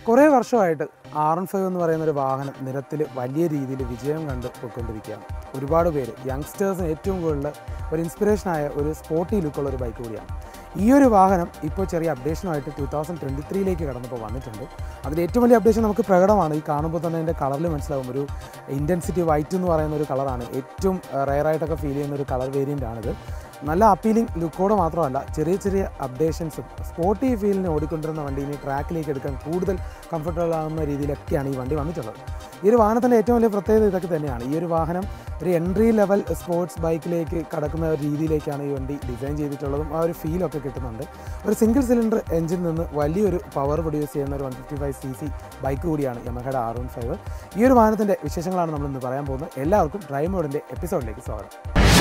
കുറേ വർഷമായിട്ട് R N five എന്ന് പറയുന്ന ഒരു വാഹനം നിരത്തിൽ വലിയ രീതിയിൽ വിജയം കണ്ട് പോയിക്കൊണ്ടിരിക്കുകയാണ് ഒരുപാട് പേര് യങ്സ്റ്റേഴ്സിന് ഏറ്റവും കൂടുതൽ ഒരു ഇൻസ്പിറേഷനായ ഒരു സ്പോർട്ടി ലുക്കുള്ള ഒരു ബൈക്ക് കൂടിയാണ് ഈ ഒരു വാഹനം ഇപ്പോൾ ചെറിയ അപ്ഡേഷനുമായിട്ട് ടു തൗസൻഡ് ട്വൻറ്റി ത്രീയിലേക്ക് കടന്നപ്പോൾ വന്നിട്ടുണ്ട് അതിൽ ഏറ്റവും വലിയ അപ്ഡേഷൻ നമുക്ക് പ്രകടമാണ് ഈ കാണുമ്പോൾ തന്നെ അതിൻ്റെ കളറിൽ മനസ്സിലാവും ഒരു ഇൻറ്റൻസിറ്റി വൈറ്റ് എന്ന് പറയുന്ന ഒരു കളറാണ് ഏറ്റവും റയറായിട്ടൊക്കെ ഫീൽ ചെയ്യുന്ന ഒരു കളർ വേരിയൻ്റ് ആണിത് നല്ല അപ്പീലിംഗ് ലുക്കോട് മാത്രമല്ല ചെറിയ ചെറിയ അപ്ഡേഷൻസും സ്പോർട്ടി ഫീലിനെ ഓടിക്കൊണ്ടിരുന്ന വണ്ടി ഇനി ട്രാക്കിലേക്ക് എടുക്കാൻ കൂടുതൽ കംഫർട്ടബിൾ ആകുന്ന രീതിയിലൊക്കെയാണ് ഈ വണ്ടി വന്നിട്ടുള്ളത് ഈ ഒരു വാഹനത്തിൻ്റെ ഏറ്റവും വലിയ പ്രത്യേകത ഇതൊക്കെ തന്നെയാണ് ഈ ഒരു വാഹനം ഒരു എൻട്രി ലെവൽ സ്പോർട്സ് ബൈക്കിലേക്ക് കടക്കുന്ന ഒരു രീതിയിലേക്കാണ് ഈ വണ്ടി ഡിസൈൻ ചെയ്തിട്ടുള്ളതും ആ ഒരു ഫീലൊക്കെ കിട്ടുന്നുണ്ട് ഒരു സിംഗിൾ സിലിണ്ടർ എഞ്ചിൻ നിന്ന് വലിയൊരു പവർ പ്രൊഡ്യൂസ് ചെയ്യുന്ന ഒരു one fifty five C C bike കൂടിയാണ് യമഹയുടെ ആർ വൺ ഫൈവ് ഈ ഒരു വാഹനത്തിൻ്റെ വിശേഷങ്ങളാണ് നമ്മൾ ഇന്ന് പറയാൻ പോകുന്നത് എല്ലാവർക്കും ഡ്രൈവ് മോഡിൻ്റെ എപ്പിസോഡിലേക്ക് സ്വാഗതം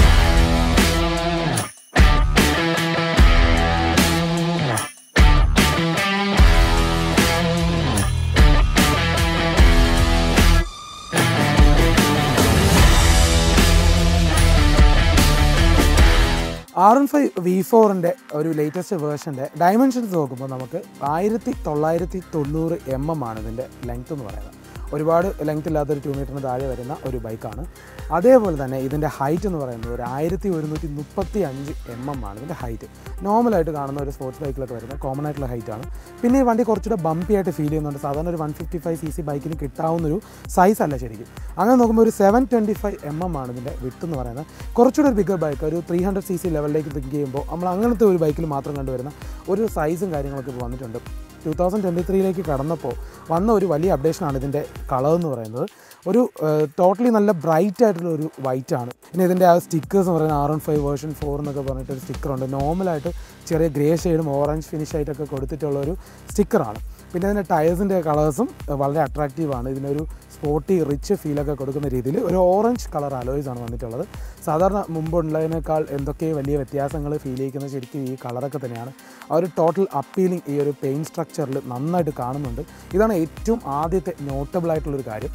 ആർ എൻ ഫൈവ് വി ഫോറിൻ്റെ ഒരു ലേറ്റസ്റ്റ് വേർഷൻ്റെ ഡയമെൻഷൻസ് നോക്കുമ്പോൾ നമുക്ക് ആയിരത്തി തൊള്ളായിരത്തി തൊണ്ണൂറ് എം എം ആണ് ഇതിൻ്റെ ലെങ്ത് എന്ന് പറയുന്നത് ഒരുപാട് ലെങ്ത് ഇല്ലാത്തൊരു ടു മീറ്ററിന് താഴെ വരുന്ന ഒരു ബൈക്കാണ് അതേപോലെ തന്നെ ഇതിൻ്റെ ഹൈറ്റ് എന്ന് പറയുന്നത് ഒരു ആയിരത്തി ഒരുന്നൂറ്റി മുപ്പത്തി അഞ്ച് എം എം ആണ് ഇതിൻ്റെ ഹൈറ്റ് നോർമലായിട്ട് കാണുന്ന ഒരു സ്പോർട്സ് ബൈക്കിലൊക്കെ വരുന്ന കോമൺ ആയിട്ടുള്ള ഹൈറ്റ് ആണ് പിന്നെ ഈ വണ്ടി കുറച്ചുകൂടെ ബമ്പി ആയിട്ട് ഫീൽ ചെയ്യുന്നുണ്ട് സാധാരണ ഒരു one fifty five C C ബൈക്കിന് കിട്ടാവുന്നൊരു സൈസ് അല്ല ശരിക്കും അങ്ങനെ നോക്കുമ്പോൾ ഒരു seven twenty five M M ആണ് ഇതിൻ്റെ വിട്ട് എന്ന് പറയുന്നത് കുറച്ചുകൂടെ ഒരു ബിഗർ ബൈക്ക് ഒരു ത്രീ ഹൺഡ്രഡ് സി സി ലെവലിലേക്ക് തിങ്ക് ചെയ്യുമ്പോൾ നമ്മൾ അങ്ങനത്തെ ഒരു ബൈക്കിൽ മാത്രം കണ്ടുവരുന്ന ഒരു സൈസും കാര്യങ്ങളൊക്കെ ഇപ്പോൾ വന്നിട്ടുണ്ട് ടു തൗസൻഡ് ട്വൻറ്റി ത്രീയിലേക്ക് കടന്നപ്പോൾ വന്ന ഒരു വലിയ അപ്ഡേഷനാണ് ഇതിൻ്റെ കളർ എന്ന് പറയുന്നത് ഒരു ടോട്ടലി നല്ല ബ്രൈറ്റ് ആയിട്ടുള്ള ഒരു വൈറ്റ് ആണ് പിന്നെ ഇതിൻ്റെ ആ സ്റ്റിക്കേഴ്സ് എന്ന് പറയുന്നത് R one five version four എന്നൊക്കെ പറഞ്ഞിട്ട് ഒരു സ്റ്റിക്കറുണ്ട് നോർമലായിട്ട് ചെറിയ ഗ്രേ ഷെയ്ഡും ഓറഞ്ച് ഫിനിഷ് ആയിട്ടൊക്കെ കൊടുത്തിട്ടുള്ള ഒരു സ്റ്റിക്കറാണ് പിന്നെ ഇതിൻ്റെ ടയേഴ്സിൻ്റെ കളേഴ്സും വളരെ അട്രാക്റ്റീവാണ് ഇതിനൊരു സ്പോർട്ടി റിച്ച് ഫീലൊക്കെ കൊടുക്കുന്ന രീതിയിൽ ഒരു ഓറഞ്ച് കളർ അലോയ്സ് ആണ് വന്നിട്ടുള്ളത് സാധാരണ മുമ്പുള്ളതിനേക്കാൾ എന്തൊക്കെ വലിയ വ്യത്യാസങ്ങൾ ഫീൽ ചെയ്യിക്കുന്നത് ശരിക്കും ഈ കളറൊക്കെ തന്നെയാണ് ആ ഒരു ടോട്ടൽ അപ്പീലിംഗ് ഈ ഒരു പെയിൻ സ്ട്രക്ചറിൽ നന്നായിട്ട് കാണുന്നുണ്ട് ഇതാണ് ഏറ്റവും ആദ്യത്തെ നോട്ടബിൾ ആയിട്ടുള്ളൊരു കാര്യം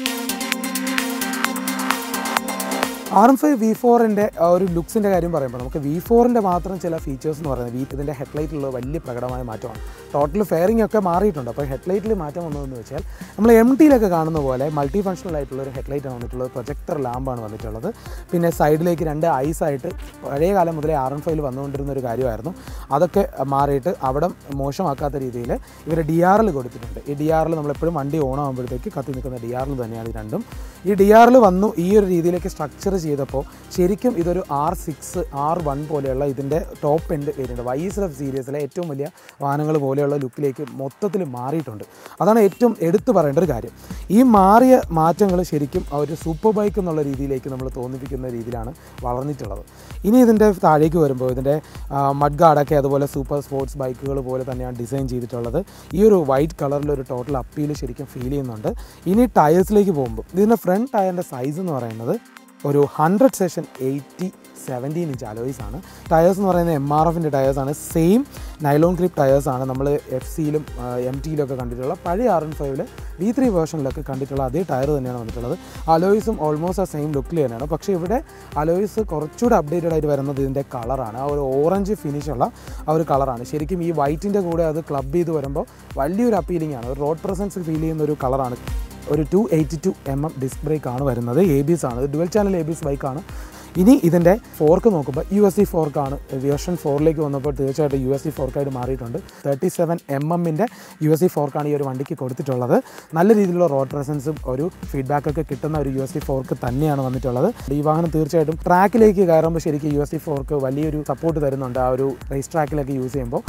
ആർ എം ഫൈവ് വി ഫോറിൻ്റെ ഒരു ലുക്സിൻ്റെ കാര്യം പറയുമ്പോൾ നമുക്ക് വി ഫോറിൻ്റെ മാത്രം ചില ഫീച്ചേഴ്സ് എന്ന് പറയുന്നത് വി ഇതിൻ്റെ ഹെഡ്ലൈറ്റിലുള്ള വലിയ പ്രകടമായ മാറ്റമാണ് ടോട്ടൽ ഫെയറിംഗ് ഒക്കെ മാറിയിട്ടുണ്ട് അപ്പോൾ ഹെഡ്ലൈറ്റിൽ മാറ്റം വന്നതെന്ന് വെച്ചാൽ നമ്മൾ എം ടിയിലൊക്കെ കാണുന്ന പോലെ മൾട്ടി ഫങ്ഷണൽ ആയിട്ടുള്ള ഒരു ഹെഡ്ലൈറ്റാണ് വന്നിട്ടുള്ളത് പ്രൊജക്ടർ ലാമ്പാണ് വന്നിട്ടുള്ളത് പിന്നെ സൈഡിലേക്ക് രണ്ട് ഐസ് ആയിട്ട് പഴയ കാലം മുതലേ ആർ എൻ ഫൈവിൽ വന്നുകൊണ്ടിരുന്ന ഒരു കാര്യമായിരുന്നു അതൊക്കെ മാറിയിട്ട് അവിടെ മോശമാക്കാത്ത രീതിയിൽ ഇവർ ഡി ആർ എൽ കൊടുത്തിട്ടുണ്ട് ഈ ഡി ആർ എൽ നമ്മളെപ്പോഴും വണ്ടി ഓൺ ആകുമ്പോഴത്തേക്ക് കത്തി നിൽക്കുന്ന ഡി ആർ എൽ തന്നെയാണ് ഇത് രണ്ടും ഈ ഡി ആർ എൽ വന്നു ഈ ഒരു രീതിയിലേക്ക് സ്ട്രക്ചർ ചെയ്തപ്പോൾ ശരിക്കും ഇതൊരു ആർ സിക്സ് ആർ വൺ പോലെയുള്ള ഇതിൻ്റെ top end variant wise F സീരീസിലെ ഏറ്റവും വലിയ വാഹനങ്ങൾ പോലെയുള്ള ലുക്കിലേക്ക് മൊത്തത്തിൽ മാറിയിട്ടുണ്ട് അതാണ് ഏറ്റവും എടുത്തു പറയേണ്ട ഒരു കാര്യം ഈ മാറിയ മാറ്റങ്ങൾ ശരിക്കും ആ ഒരു സൂപ്പർ ബൈക്ക് എന്നുള്ള രീതിയിലേക്ക് നമ്മൾ തോന്നിപ്പിക്കുന്ന രീതിയിലാണ് വളർന്നിട്ടുള്ളത് ഇനി ഇതിൻ്റെ താഴേക്ക് വരുമ്പോൾ ഇതിൻ്റെ മഡ് ഗാർഡൊക്കെ അതുപോലെ സൂപ്പർ സ്പോർട്സ് ബൈക്കുകൾ പോലെ തന്നെയാണ് ഡിസൈൻ ചെയ്തിട്ടുള്ളത് ഈ ഒരു വൈറ്റ് കളറിൽ ഒരു ടോട്ടൽ അപ്പീൽ ശരിക്കും ഫീൽ ചെയ്യുന്നുണ്ട് ഇനി ടയേഴ്സിലേക്ക് പോകുമ്പോൾ ഇതിൻ്റെ ഫ്രണ്ട് ടയറിൻ്റെ സൈസ് എന്ന് പറയുന്നത് ഒരു hundred section eighty seventeen inch alloys ആണ് ടയേഴ്സ് എന്ന് പറയുന്നത് എം ആർ എഫിൻ്റെ ടയേഴ്സാണ് സെയിം നൈലോൺ ക്രിപ്പ് ടയേഴ്സാണ് നമ്മൾ എഫ് സിയിലും എം ടിയിലൊക്കെ കണ്ടിട്ടുള്ള പഴയ ആർ എൻ ഫൈവിൽ വി ത്രീ വേർഷനിലൊക്കെ കണ്ടിട്ടുള്ള അതേ ടയർ തന്നെയാണ് വന്നിട്ടുള്ളത് അലോയ്സും ഓൾമോസ്റ്റ് ആ സെയിം ലുക്കിൽ തന്നെയാണ് പക്ഷേ ഇവിടെ അലോയ്സ് കുറച്ചുകൂടെ അപ്ഡേറ്റഡ് ആയിട്ട് വരുന്നത് ഇതിൻ്റെ കളറാണ് ആ ഒരു ഓറഞ്ച് ഫിനിഷുള്ള ആ ഒരു കളറാണ് ശരിക്കും ഈ വൈറ്റിൻ്റെ കൂടെ അത് ക്ലബ് ചെയ്ത് വരുമ്പോൾ വലിയൊരു അപ്പീലിംഗ് ആണ് ഒരു റോഡ് പ്രസൻസ് ഫീൽ ചെയ്യുന്ന ഒരു കളറാണ് ഒരു two eighty two M M disc brake ആണ് വരുന്നത് എ ബി എസ് ആണ് dual channel A B S ബൈക്കാണ് ഇനി ഇതിൻ്റെ ഫോർക്ക് നോക്കുമ്പോൾ യു എസ് സി ഫോർക്കാണ് വേർഷൻ ഫോറിലേക്ക് വന്നപ്പോൾ തീർച്ചയായിട്ടും യു എസ് സി ഫോർക്കായിട്ട് മാറിയിട്ടുണ്ട് തേർട്ടി സെവൻ എം എമ്മിൻ്റെ യു എസ് സി ഫോർക്കാണ് ഈ ഒരു വണ്ടിക്ക് കൊടുത്തിട്ടുള്ളത് നല്ല രീതിയിലുള്ള റോഡ് പ്രസൻസും ഒരു ഫീഡ്ബാക്കൊക്കെ കിട്ടുന്ന ഒരു യു എസ് സി ഫോർക്ക് തന്നെയാണ് വന്നിട്ടുള്ളത് ഈ വാഹനം തീർച്ചയായിട്ടും ട്രാക്കിലേക്ക് കയറുമ്പോൾ ശരിക്കും യു എസ് സി ഫോർക്ക് വലിയൊരു സപ്പോർട്ട് തരുന്നുണ്ട് ആ ഒരു റേസ് ട്രാക്കിലൊക്കെ യൂസ് ചെയ്യുമ്പോൾ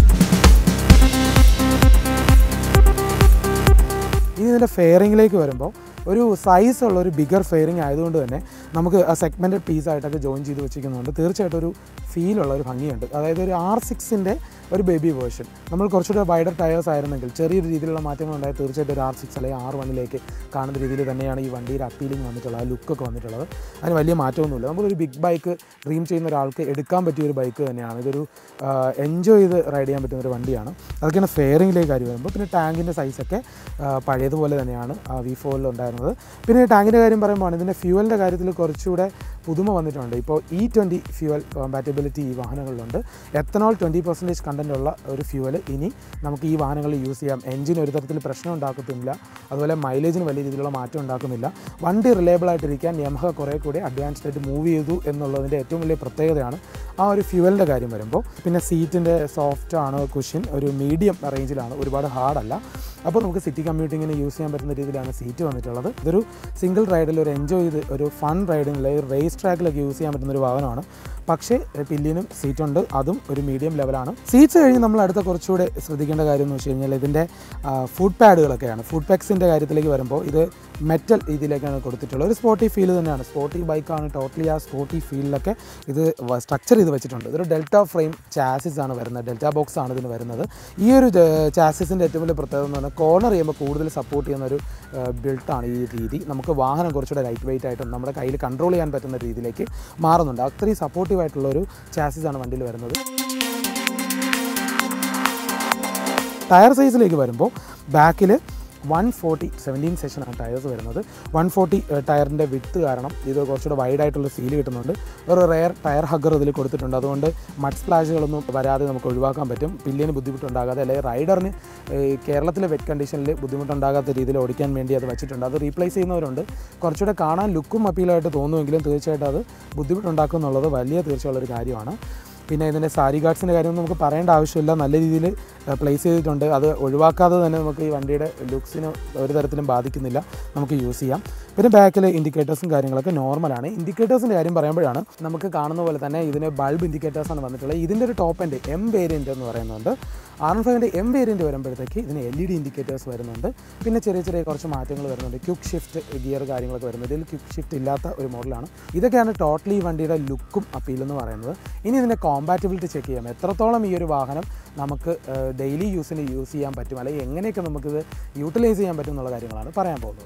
ഇനി ഇതിൻ്റെ ഫെയറിങ്ങിലേക്ക് വരുമ്പോൾ ഒരു സൈസ് ഉള്ള ഒരു ബിഗർ ഫെയറിങ് ആയതുകൊണ്ട് തന്നെ നമുക്ക് ആ സെഗ്മെൻറ്റഡ് പീസായിട്ടൊക്കെ ജോയിൻ ചെയ്ത് വെച്ചിരിക്കുന്നുണ്ട് തീർച്ചയായിട്ടും ഒരു ഫീലുള്ള ഒരു ഭംഗിയുണ്ട് അതായത് ഒരു ആർ സിക്സിൻ്റെ ഒരു ബേബി വേർഷൻ നമ്മൾ കുറച്ചുകൂടെ വൈഡർ ടയേഴ്സ് ആയിരുന്നെങ്കിൽ ചെറിയൊരു രീതിയിലുള്ള മാറ്റങ്ങൾ ഉണ്ടായാൽ തീർച്ചയായിട്ടും ഒരു ആർ സിക്സ് അല്ലെങ്കിൽ ആർ വണ്ണിലേക്ക് കാണുന്ന രീതിയിൽ തന്നെയാണ് ഈ വണ്ടിയുടെ അപ്പീലിംഗ് വന്നിട്ടുള്ളത് ആ ലുക്കൊക്കെ വന്നിട്ടുള്ളത് അതിന് വലിയ മാറ്റമൊന്നുമില്ല നമ്മളൊരു ബിഗ് ബൈക്ക് ഡ്രീം ചെയ്യുന്ന ഒരാൾക്ക് എടുക്കാൻ പറ്റിയ ഒരു ബൈക്ക് തന്നെയാണ് ഇതൊരു എൻജോയ് ചെയ്ത് റൈഡ് ചെയ്യാൻ പറ്റുന്ന ഒരു വണ്ടിയാണ് അതൊക്കെയാണ് ഫെയറിങ്ങിലേക്ക് കാര്യം വരുമ്പോൾ പിന്നെ ടാങ്കിൻ്റെ സൈസൊക്കെ പഴയതുപോലെ തന്നെയാണ് വി ഫോറിൽ ഉണ്ടായിരുന്നത് പിന്നെ ടാങ്കിൻ്റെ കാര്യം പറയുമ്പോൾ ഇതിൻ്റെ ഫ്യൂവലിൻ്റെ കാര്യത്തിൽ കുറച്ചുകൂടെ പുതുമ വന്നിട്ടുണ്ട് ഇപ്പോൾ E twenty fuel compatible capability ഈ വാഹനങ്ങളിലുണ്ട് എത്തനോൾ ട്വൻറ്റി പെർസെൻറ്റേജ് കണ്ടൻ്റ് ഉള്ള ഒരു ഫ്യൂവൽ ഇനി നമുക്ക് ഈ വാഹനങ്ങളിൽ യൂസ് ചെയ്യാം എഞ്ചിൻ ഒരു തരത്തിൽ പ്രശ്നം ഉണ്ടാക്കത്തില്ല അതുപോലെ മൈലേജിന് വലിയ രീതിയിലുള്ള മാറ്റം ഉണ്ടാക്കുന്നില്ല വണ്ടി റിലയബിൾ ആയിട്ടിരിക്കാൻ യമഹ കുറേ കൂടി അഡ്വാൻസ്ഡ് ആയിട്ട് മൂവ് ചെയ്തു എന്നുള്ളതിൻ്റെ ഏറ്റവും വലിയ പ്രത്യേകതയാണ് ആ ഒരു ഫ്യൂവലിൻ്റെ കാര്യം വരുമ്പോൾ പിന്നെ സീറ്റിൻ്റെ സോഫ്റ്റ് ആണ് കുഷൻ ഒരു മീഡിയം റേഞ്ചിലാണ് ഒരുപാട് ഹാർഡല്ല അപ്പോൾ നമുക്ക് സിറ്റി കമ്മ്യൂട്ടിങ്ങിന് യൂസ് ചെയ്യാൻ പറ്റുന്ന രീതിയിലാണ് സീറ്റ് വന്നിട്ടുള്ളത് ഇതൊരു സിംഗിൾ റൈഡിൽ ഒരു എൻജോയ് ചെയ്ത് ഒരു ഫൺ റൈഡിങ്ങിൽ ഒരു റേസ് ട്രാക്കിലൊക്കെ യൂസ് ചെയ്യാൻ പറ്റുന്ന ഒരു വാഹനമാണ് പക്ഷേ പില്ലിനും സീറ്റുണ്ട് അതും ഒരു മീഡിയം ലെവലാണ് സീറ്റ്സ് കഴിഞ്ഞ് നമ്മൾ അടുത്ത കുറച്ചുകൂടെ ശ്രദ്ധിക്കേണ്ട കാര്യം എന്ന് വെച്ച് കഴിഞ്ഞാൽ ഇതിൻ്റെ ഫുഡ് പാഡുകളൊക്കെയാണ് ഫുഡ് പാക്സിൻ്റെ കാര്യത്തിലേക്ക് വരുമ്പോൾ ഇത് മെറ്റൽ രീതിയിലേക്കാണ് കൊടുത്തിട്ടുള്ളത് ഒരു സ്പോർട്ടി ഫീൽ തന്നെയാണ് സ്പോർട്ടി ബൈക്കാണ് ടോട്ടലി ആ സ്പോർട്ടി ഫീലിലൊക്കെ ഇത് സ്ട്രക്ചർ ചെയ്ത് വെച്ചിട്ടുണ്ട് ഇതൊരു ഡെൽറ്റ ഫ്രെയിം ചാസിസ് ആണ് വരുന്നത് ഡെൽറ്റ ബോക്സ് ആണ് ഇതിന് വരുന്നത് ഈ ഒരു ചാസിസിൻ്റെ ഏറ്റവും വലിയ പ്രത്യേകത എന്ന് പറഞ്ഞാൽ കോർണർ ചെയ്യുമ്പോൾ കൂടുതൽ സപ്പോർട്ട് ചെയ്യുന്ന ഒരു ബിൽട്ടാണ് ഈ രീതി നമുക്ക് വാഹനം കുറച്ചുകൂടെ ലൈറ്റ് വെയിറ്റ് ആയിട്ടും നമ്മുടെ കയ്യിൽ കൺട്രോൾ ചെയ്യാൻ പറ്റുന്ന രീതിയിലേക്ക് മാറുന്നുണ്ട് അത്രയും സപ്പോർട്ടീവ് ആയിട്ടുള്ള ഒരു ചാസിസ് ആണ് വണ്ടിയിൽ വരുന്നത് ടയർ സൈസിലേക്ക് വരുമ്പോൾ ബാക്കിൽ one forty seventeen section tyres വരുന്നത് വൺ ഫോർട്ടി ടയറിൻ്റെ വിട്ട് കാരണം ഇത് കുറച്ചുകൂടെ വൈഡായിട്ടുള്ള ഫീൽ കിട്ടുന്നുണ്ട് ഒരു റെയർ ടയർ ഹഗ്ഗർ ഇതിൽ കൊടുത്തിട്ടുണ്ട് അതുകൊണ്ട് മഡ് സ്പ്ലാഷുകളൊന്നും വരാതെ നമുക്ക് ഒഴിവാക്കാൻ പറ്റും പില്ലിന് ബുദ്ധിമുട്ടുണ്ടാകാതെ അല്ലെങ്കിൽ റൈഡറിന് കേരളത്തിലെ വെറ്റ് കണ്ടീഷനിൽ ബുദ്ധിമുട്ടുണ്ടാകാത്ത രീതിയിൽ ഓടിക്കാൻ വേണ്ടി അത് വെച്ചിട്ടുണ്ട് അത് റീപ്ലേസ് ചെയ്യുന്നവരുണ്ട് കുറച്ചുകൂടെ കാണാൻ ലുക്കും അപ്പീലായിട്ട് തോന്നുമെങ്കിലും തീർച്ചയായിട്ടും അത് ബുദ്ധിമുട്ടുണ്ടാക്കും എന്നുള്ളത് വലിയ തീർച്ചയുള്ളൊരു കാര്യമാണ് പിന്നെ ഇതിൻ്റെ സാരി ഗാർഡ്സിൻ്റെ കാര്യം നമുക്ക് പറയേണ്ട ആവശ്യമില്ല നല്ല രീതിയിൽ പ്ലേസ് ചെയ്തിട്ടുണ്ട് അത് ഒഴിവാക്കാതെ തന്നെ നമുക്ക് ഈ വണ്ടിയുടെ ലുക്സിന് ഒരു തരത്തിലും ബാധിക്കുന്നില്ല നമുക്ക് യൂസ് ചെയ്യാം പിന്നെ ബാക്കിൽ ഇൻഡിക്കേറ്റേഴ്സും കാര്യങ്ങളൊക്കെ നോർമലാണ് ഇൻഡിക്കേറ്റേഴ്സിൻ്റെ കാര്യം പറയുമ്പോഴാണ് നമുക്ക് കാണുന്ന പോലെ തന്നെ ഇതിന് ബൾബ് ഇൻഡിക്കേറ്റേഴ്സാണ് വന്നിട്ടുള്ളത് ഇതിൻ്റെ ഒരു ടോപ്പ് എൻ്റെ എം വേരിയൻ്റ് എന്ന് പറയുന്നുണ്ട് ആർ എൻ ഫൈവിൻ്റെ എം വേരിയൻറ്റ് വരുമ്പോഴത്തേക്ക് ഇതിന് എൽ ഇ ഡി ഇൻഡിക്കേറ്റേഴ്സ് വരുന്നുണ്ട് പിന്നെ ചെറിയ ചെറിയ കുറച്ച് മാറ്റങ്ങൾ വരുന്നുണ്ട് ക്യുക്ക് ഷിഫ്റ്റ് ഗിയർ കാര്യങ്ങളൊക്കെ വരുന്നത് ഇതിൽ ക്യുക്ക് ഷിഫ്റ്റ് ഇല്ലാത്ത ഒരു മോഡലാണ് ഇതൊക്കെയാണ് ടോട്ടലി ഈ വണ്ടിയുടെ ലുക്കും അപ്പീൽ എന്ന് പറയുന്നത് ഇനി ഇതിൻ്റെ കോമ്പാറ്റബിലിറ്റി ചെക്ക് ചെയ്യാം എത്രത്തോളം ഈ ഒരു വാഹനം നമുക്ക് ഡെയിലി യൂസിന് യൂസ് ചെയ്യാൻ പറ്റും അല്ലെങ്കിൽ എങ്ങനെയൊക്കെ നമുക്കിത് യൂട്ടിലൈസ് ചെയ്യാൻ പറ്റും എന്നുള്ള കാര്യങ്ങളാണ് പറയാൻ പോകുന്നത്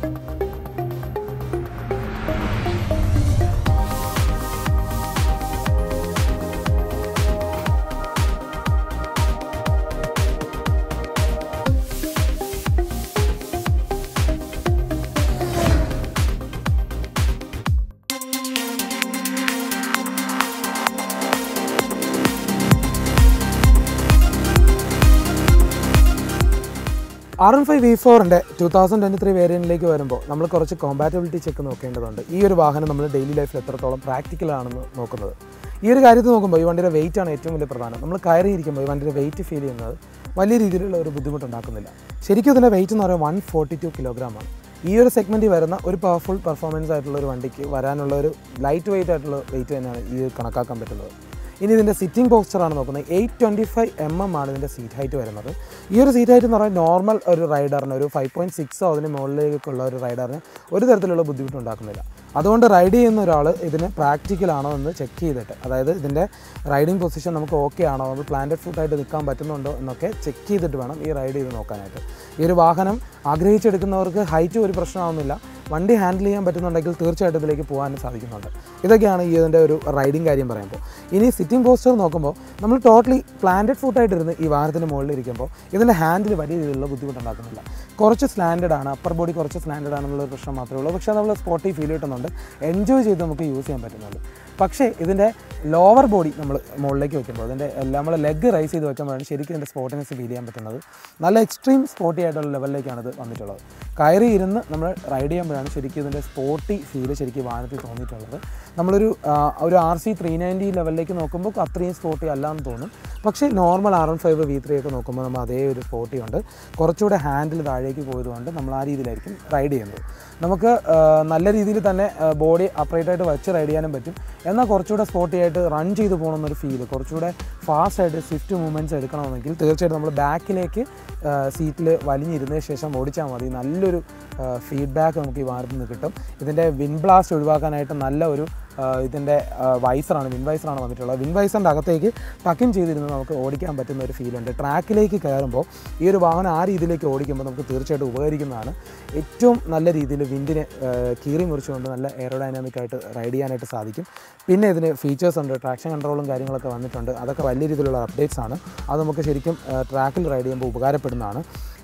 ആർ എൻ ഫൈവ് വി ഫോറിൻ്റെ ടു തൗസൻഡ് ട്വൻറ്റി ത്രീ വേരിയൻറ്റിലേക്ക് വരുമ്പോൾ നമ്മൾ കുറച്ച് കോമ്പാറ്റബിലിറ്റി ചെക്ക് നോക്കേണ്ടതുണ്ട് ഈ ഒരു വാഹനം നമ്മൾ ഡെയിലി ലൈഫിൽ എത്രത്തോളം പ്രാക്ടിക്കൽ ആണെന്ന് നോക്കുന്നത് ഈ ഒരു കാര്യത്തിൽ നോക്കുമ്പോൾ ഈ വണ്ടിയുടെ വെയിറ്റ് ആണ് ഏറ്റവും വലിയ പ്രധാനം നമ്മൾ കയറിയിരിക്കുമ്പോൾ ഈ വണ്ടിയുടെ വെയിറ്റ് ഫീൽ ചെയ്യുന്നത് വലിയ രീതിയിലുള്ള ഒരു ബുദ്ധിമുട്ടുണ്ടാക്കുന്നില്ല ശരിക്കും ഇതിൻ്റെ വെയിറ്റ് എന്ന് പറയുന്നത് വൺ ഫോർട്ടി ടു കിലോഗ്രാമാണ് ഈ ഒരു സെഗ്മെൻറ്റിൽ വരുന്ന ഒരു പവർഫുൾ പെർഫോമൻസ് ആയിട്ടുള്ള ഒരു വണ്ടിക്ക് വരാനുള്ള ഒരു ലൈറ്റ് വെയിറ്റ് ആയിട്ടുള്ള വെയിറ്റ് തന്നെയാണ് ഈ കണക്കാക്കാൻ പറ്റുന്നത് ഇനി ഇതിൻ്റെ സിറ്റിംഗ് പോസ്ചറാണ് നോക്കുന്നത് eight twenty five M M ആണ് ഇതിൻ്റെ സീറ്റ് ഹൈറ്റ് വരുന്നത് ഈ ഒരു സീറ്റ് ഹൈറ്റ് എന്ന് പറയുന്നത് നോർമൽ ഒരു റൈഡറിന് ഒരു ഫൈവ് പോയിൻറ്റ് സിക്സോ അതിന് മുകളിലേക്കുള്ള ഒരു റൈഡറിന് ഒരു തരത്തിലുള്ള ബുദ്ധിമുട്ടുണ്ടാക്കുന്നില്ല അതുകൊണ്ട് റൈഡ് ചെയ്യുന്ന ഒരാൾ ഇതിന് പ്രാക്ടിക്കൽ ആണോ എന്ന് ചെക്ക് ചെയ്തിട്ട് അതായത് ഇതിൻ്റെ റൈഡിങ് പൊസിഷൻ നമുക്ക് ഓക്കെ ആണോ നമ്മൾ പ്ലാന്റഡ് ഫുഡായിട്ട് നിൽക്കാൻ പറ്റുന്നുണ്ടോ എന്നൊക്കെ ചെക്ക് ചെയ്തിട്ട് വേണം ഈ റൈഡ് ചെയ്ത് നോക്കാനായിട്ട് ഈ ഒരു വാഹനം ആഗ്രഹിച്ചെടുക്കുന്നവർക്ക് ഹൈറ്റ് ഒരു പ്രശ്നമാവുന്നില്ല വണ്ടി ഹാൻഡിൽ ചെയ്യാൻ പറ്റുന്നുണ്ടെങ്കിൽ തീർച്ചയായിട്ടും ഇതിലേക്ക് പോകാനും സാധിക്കുന്നുണ്ട് ഇതൊക്കെയാണ് ഈ ഇതിൻ്റെ ഒരു റൈഡിങ് കാര്യം പറയുമ്പോൾ ഇനി സിറ്റിംഗ് പോസ്റ്റർ നോക്കുമ്പോൾ നമ്മൾ ടോട്ടലി പ്ലാന്റഡ് ഫുഡായിട്ടിരുന്ന് ഈ വാഹനത്തിൻ്റെ മുകളിൽ ഇരിക്കുമ്പോൾ ഇതിൻ്റെ ഹാൻഡിൽ വലിയ രീതിയിലുള്ള ബുദ്ധിമുട്ടുണ്ടാക്കുന്നില്ല കുറച്ച് സ്ലാൻഡഡ് ആണ് അപ്പർ ബോഡി കുറച്ച് സ്ലാൻഡഡ് ആണെന്നുള്ളൊരു പ്രശ്നം മാത്രമേ ഉള്ളൂ പക്ഷേ നമ്മൾ സ്പോട്ടി ഫീൽ കിട്ടുന്നുണ്ട് എൻജോയ് ചെയ്ത് നമുക്ക് യൂസ് ചെയ്യാൻ പറ്റുന്നുണ്ട് പക്ഷേ ഇതിൻ്റെ ലോവർ ബോഡി നമ്മൾ മുകളിലേക്ക് വെക്കുമ്പോൾ അതിൻ്റെ നമ്മൾ ലെഗ് റൈസ് ചെയ്ത് വെക്കുമ്പോഴാണ് ശരിക്കും ഇതിൻ്റെ സ്പോട്ടിനെസ് ഫീൽ ചെയ്യാൻ പറ്റുന്നത് നല്ല എക്സ്ട്രീം സ്പോട്ടി ആയിട്ടുള്ള ലെവലിലേക്കാണ് ഇത് വന്നിട്ടുള്ളത് കയറി ഇരുന്ന് നമ്മൾ റൈഡ് ചെയ്യുമ്പോഴാണ് ശരിക്കും ഇതിൻ്റെ സ്പോട്ടി ഫീൽ ശരിക്കും വാഹനത്തിൽ തോന്നിയിട്ടുള്ളത് നമ്മളൊരു ആ, ഒരു ആർ സി ത്രീ നയൻറ്റി ലെവലിലേക്ക് നോക്കുമ്പോൾ അത്രയും സ്പോട്ടി അല്ല എന്ന് തോന്നും പക്ഷേ normal R N five V three ഒക്കെ നോക്കുമ്പോൾ നമ്മൾ അതേ ഒരു സ്പോട്ടി ഉണ്ട് കുറച്ചുകൂടെ ഹാൻഡിൽ താഴേക്ക് പോയതുകൊണ്ട് നമ്മൾ ആ രീതിയിലായിരിക്കും റൈഡ് ചെയ്യുന്നത് നമുക്ക് ആ, നല്ല രീതിയിൽ തന്നെ ബോഡി അപ്രൈറ്റ് ആയിട്ട് വെച്ച് റൈഡ് ചെയ്യാനും പറ്റും എന്നാൽ കുറച്ചുകൂടെ സ്പോട്ടി ആയിട്ട് റൺ ചെയ്ത് പോകണമെന്നൊരു ഫീൽ കുറച്ചുകൂടെ ഫാസ്റ്റ് ആയിട്ട് സ്വിഫ്റ്റ് മൂവ്മെൻറ്റ്സ് എടുക്കണമെങ്കിൽ തീർച്ചയായിട്ടും നമ്മൾ ബാക്കിലേക്ക് സീറ്റിൽ വലിഞ്ഞിരുന്നതിന് ശേഷം ഓടിച്ചാൽ മതി നല്ലൊരു ഫീഡ്ബാക്ക് നമുക്ക് ഈ വാഹനത്തിൽ നിന്ന് കിട്ടും ഇതിൻ്റെ വിൻ ബ്ലാസ്റ്റ് ഒഴിവാക്കാനായിട്ട് നല്ല ഒരു ആ, ഇതിൻ്റെ വൈസറാണ് വിൻ വൈസറാണ് വന്നിട്ടുള്ളത് വിൻ വൈസറിൻ്റെ അകത്തേക്ക് ടക്കിൻ ചെയ്തിരുന്ന് നമുക്ക് ഓടിക്കാൻ പറ്റുന്ന ഒരു ഫീലുണ്ട് ട്രാക്കിലേക്ക് കയറുമ്പോൾ ഈ ഒരു വാഹനം ആ രീതിയിലേക്ക് ഓടിക്കുമ്പോൾ നമുക്ക് തീർച്ചയായിട്ടും ഉപകരിക്കുന്നതാണ് ഏറ്റവും നല്ല രീതിയിൽ വിൻഡിനെ കീറി മുറിച്ചുകൊണ്ട് നല്ല എയറോഡൈനാമിക് ആയിട്ട് റൈഡ് ചെയ്യാനായിട്ട് സാധിക്കും പിന്നെ ഇതിന് ഫീച്ചേഴ്സ് ഉണ്ട് ട്രാക്ഷൻ കൺട്രോളും കാര്യങ്ങളൊക്കെ വന്നിട്ടുണ്ട് അതൊക്കെ വലിയ രീതിയിലുള്ള അപ്ഡേറ്റ്സ് ആണ് അത് നമുക്ക് ശരിക്കും ട്രാക്കിൽ റൈഡ് ചെയ്യുമ്പോൾ ഉപകാരപ്പെടുന്നതാണ്